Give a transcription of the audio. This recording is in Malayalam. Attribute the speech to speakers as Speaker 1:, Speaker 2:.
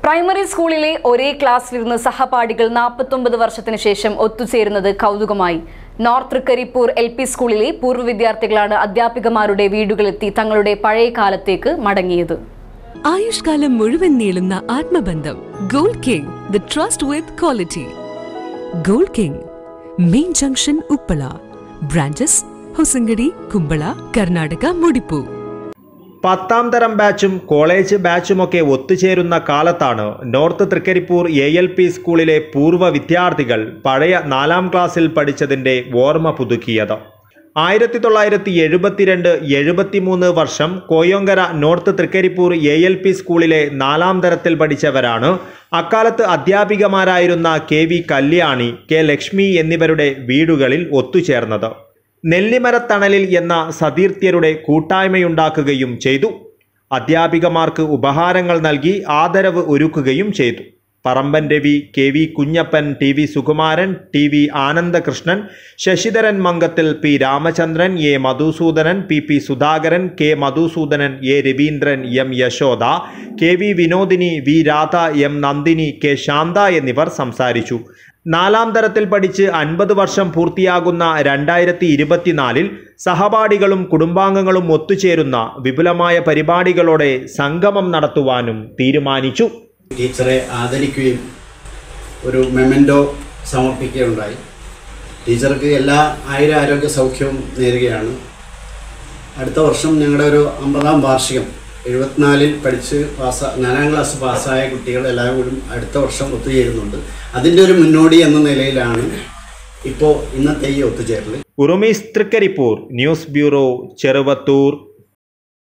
Speaker 1: പ്രൈമറി സ്കൂളിലെ ഒരേ ക്ലാസ്സിലിരുന്ന് സഹപാഠികൾ നാൽപ്പത്തൊമ്പത് വർഷത്തിന് ശേഷം ഒത്തുചേരുന്നത് കൗതുകമായി നോർത്ത് തൃക്കരിപ്പൂർ എൽ പി സ്കൂളിലെ പൂർവ്വ വിദ്യാർത്ഥികളാണ് അധ്യാപികമാരുടെ വീടുകളെത്തി തങ്ങളുടെ പഴയ കാലത്തേക്ക് മടങ്ങിയത്
Speaker 2: ആയുഷ്കാലം മുഴുവൻ നീളുന്ന ആത്മബന്ധം gold king the trust with quality gold king main junction Uppala branches Hosangadi Kumbla Karnataka മുടിപ്പൂ
Speaker 3: പത്താം തരം ബാച്ചും കോളേജ് ബാച്ചുമൊക്കെ ഒത്തുചേരുന്ന കാലത്താണ് north Trikaripur A L P സ്കൂളിലെ പൂർവ്വ വിദ്യാർത്ഥികൾ പഴയ നാലാം ക്ലാസ്സിൽ പഠിച്ചതിൻ്റെ ഓർമ്മ പുതുക്കിയത് ആയിരത്തി തൊള്ളായിരത്തി എഴുപത്തിരണ്ട് എഴുപത്തിമൂന്ന് വർഷം Koyonkara north Trikaripur A L P സ്കൂളിലെ നാലാം തരത്തിൽ പഠിച്ചവരാണ് അക്കാലത്ത് അധ്യാപികമാരായിരുന്ന K V Kalyani K Lakshmi എന്നിവരുടെ വീടുകളിൽ ഒത്തുചേർന്നത് നെല്ലിമരത്തണലിൽ എന്ന സതീർത്ഥ്യരുടെ കൂട്ടായ്മയുണ്ടാക്കുകയും ചെയ്തു അധ്യാപികമാർക്ക് ഉപഹാരങ്ങൾ നൽകി ആദരവ് ഒരുക്കുകയും ചെയ്തു Paramban Ravi K V Kunhappan T V Sukumaran T V Anandakrishnan Sasidharan Mankathil P Ramachandran A Madhusudanan P P Sudhakaran K Madhusudanan A Raveendran M Yashoda K V Vinodini V Radha M Nandini K Shantha എന്നിവർ സംസാരിച്ചു നാലാം തരത്തിൽ പഠിച്ച് അൻപത് വർഷം പൂർത്തിയാകുന്ന രണ്ടായിരത്തി ഇരുപത്തിനാലിൽ സഹപാഠികളും കുടുംബാംഗങ്ങളും ഒത്തുചേരുന്ന വിപുലമായ പരിപാടികളോടെ സംഗമം നടത്തുവാനും തീരുമാനിച്ചു
Speaker 4: ടീച്ചറെ ആദരിക്കുകയും ഒരു മെമെൻറ്റോ സമർപ്പിക്കുകയുണ്ടായി ടീച്ചർക്ക് എല്ലാ ആയിര ആരോഗ്യ സൗഖ്യവും നേരുകയാണ് അടുത്ത വർഷം ഞങ്ങളുടെ ഒരു അമ്പതാം വാർഷികം എഴുപത്തിനാലിൽ പഠിച്ച് പാസ്സാ നാലാം ക്ലാസ് പാസ്സായ കുട്ടികൾ എല്ലാവരും അടുത്ത വർഷം ഒത്തുചേരുന്നുണ്ട് അതിൻ്റെ ഒരു മുന്നോടി എന്ന നിലയിലാണ് ഇപ്പോൾ ഇന്നത്തെ ഈ ഒത്തുചേരൽ
Speaker 3: ഉറുമീസ് തൃക്കരിപ്പൂർ ന്യൂസ് ബ്യൂറോ ചെറുവത്തൂർ